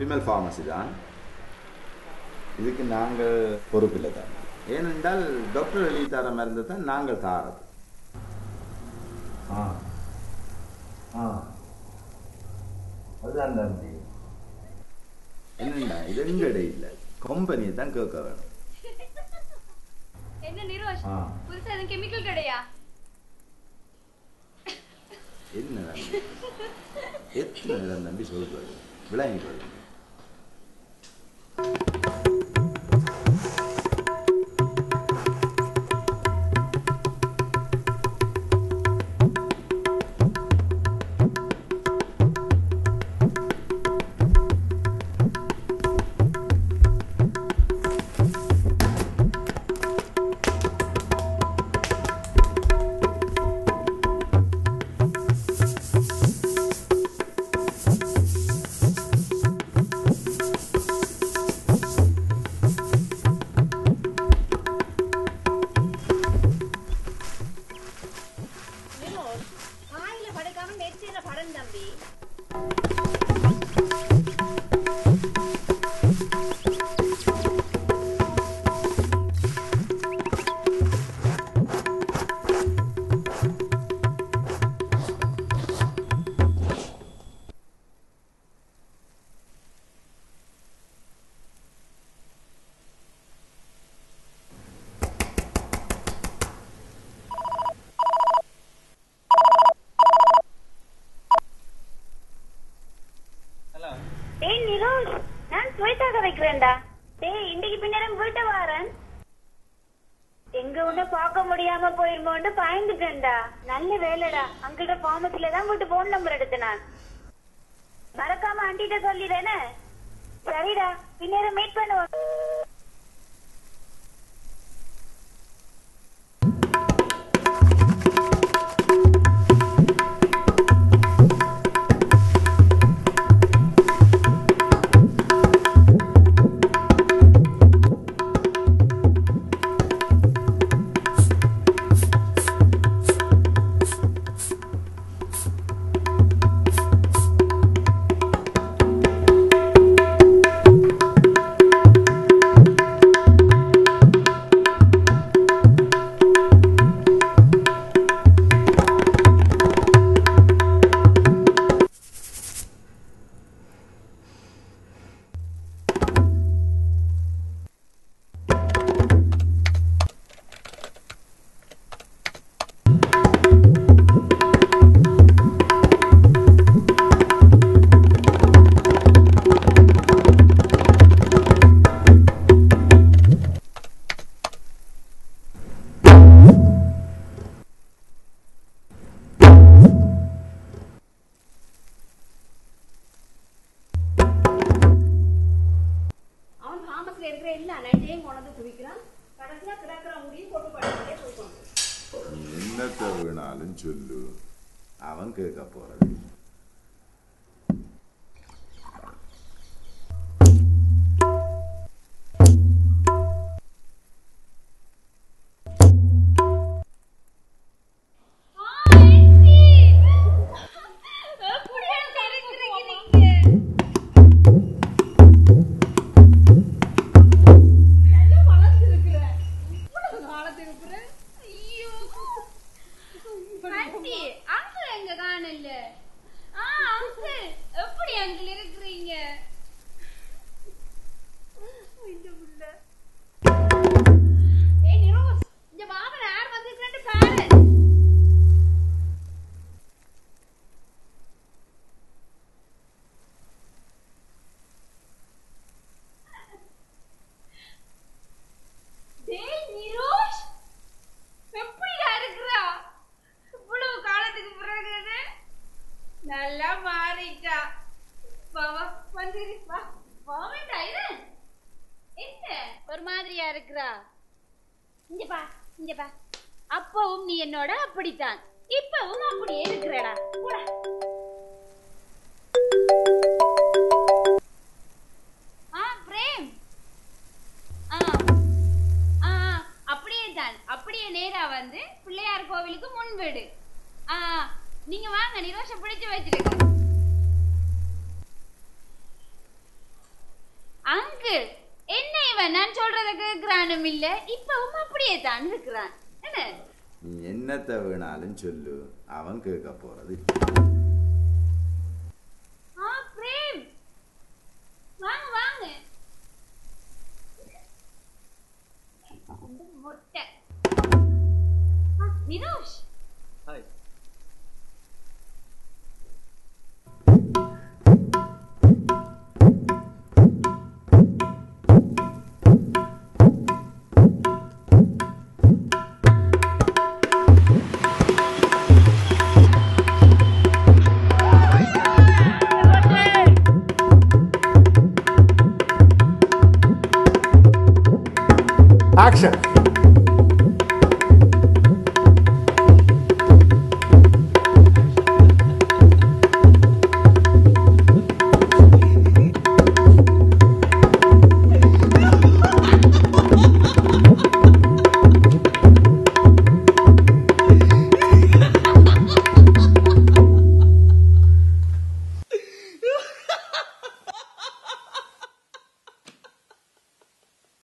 Vimal pharmacy தான் இதுக்கு நாங்கள் பொறுப்பில்லை தான் ஏனென்றால் டாக்டர் எழுதி தர மருந்து தான் நாங்கள் தாரது ஆ ஆ அதுதான் தம்பி என்னென்னா இது எங்கட இல்லை கம்பெனியை தான் கேட்க வேணும் என்ன நிரோஷ் ஆ. புதுசா எதுவும் கெமிக்கல் கடையா என்ன நம்பி எத்தனை நேரம் நம்பி சொல்றது விளங்கி கொள்ளுங்க நிரோஷ் வாயில படுக்காம நெத்தியில படம் தம்பி டேய் நிரோஷ் நான் ஸ்வேதா கதைக்கிறேன்டா டேய் இன்னைக்கு பின்னரம் வீட்டை வாரேன் எங்க உன்ன பார்க்க முடியாம போயிருமோன்னு பயந்துட்டேன்டா நல்ல வேலைடா அங்கிட்ட ஃபார்மசில தான் வீட்டு போன் நம்பர் எடுத்தேன் நான் மறக்காம ஆண்டிட்ட சொல்லிடுறேனே சரிடா பின்னரம் மீட் பண்ணுவோம் அவன் ஃபார்மஸ்ல இருக்கிற எல்லா நட்டையும் கொண்டு வந்து குவிக்கிறான் கடைசியா கிடக்கிற முடியும் போட்டு படுத்துட்டே போய்க்கொண்டு நீ என்னத்தை வேணாலும் சொல்லு அவன் கேட்க போறது எப்படியா இருக்கிறீங்க நீங்க நல்ல வளர்த்து இருக்கிற இவ்வளவு காலத்துக்கு இருக்கிற ஐயோ ஆண்டி அங்கிள் எங்க காணல ஆ அங்கிள் எப்படி அங்கிள் இருக்கிறீங்க இந்த புள்ள ஏய் நிரோஸ் இந்த மாமன் யார் வந்திருக்கேன்னு பாரு டேய் நிரோஷ் எப்படிடா இருக்கிறா இவ்வளவு காலத்துக்கு பிறகு நல்லா மாறிட்டா வா வா வந்துரு வா வா வேண்டாம் இரு என்ன ஒரு மாதிரியா இருக்கிறா இங்க பா இங்க பா அப்பவும் நீ என்னோட அப்படித்தான் இப்பவும் அப்படியே இருக்கிறடா போடா ஆ பிரேம் ஆ ஆ அப்படியே தான் அப்படியே நேரா வந்து பிள்ளையார் கோவிலுக்கு முன் வீடு ஆ நீங்க வாங்க நிரோஷம் பிடிச்சு வச்சிருக்க இருக்கிறானும் இல்ல இப்பவும் அப்படியே தான் இருக்கிறான் என்ன நீ என்னத்தை வேணாலும் சொல்லு அவன் கேட்க போறது ஆ பிரேம் வாங்க வாங்க இந்த மொட்டை ஆ, வினோஷ் ஹாய் ஆக்ஷன்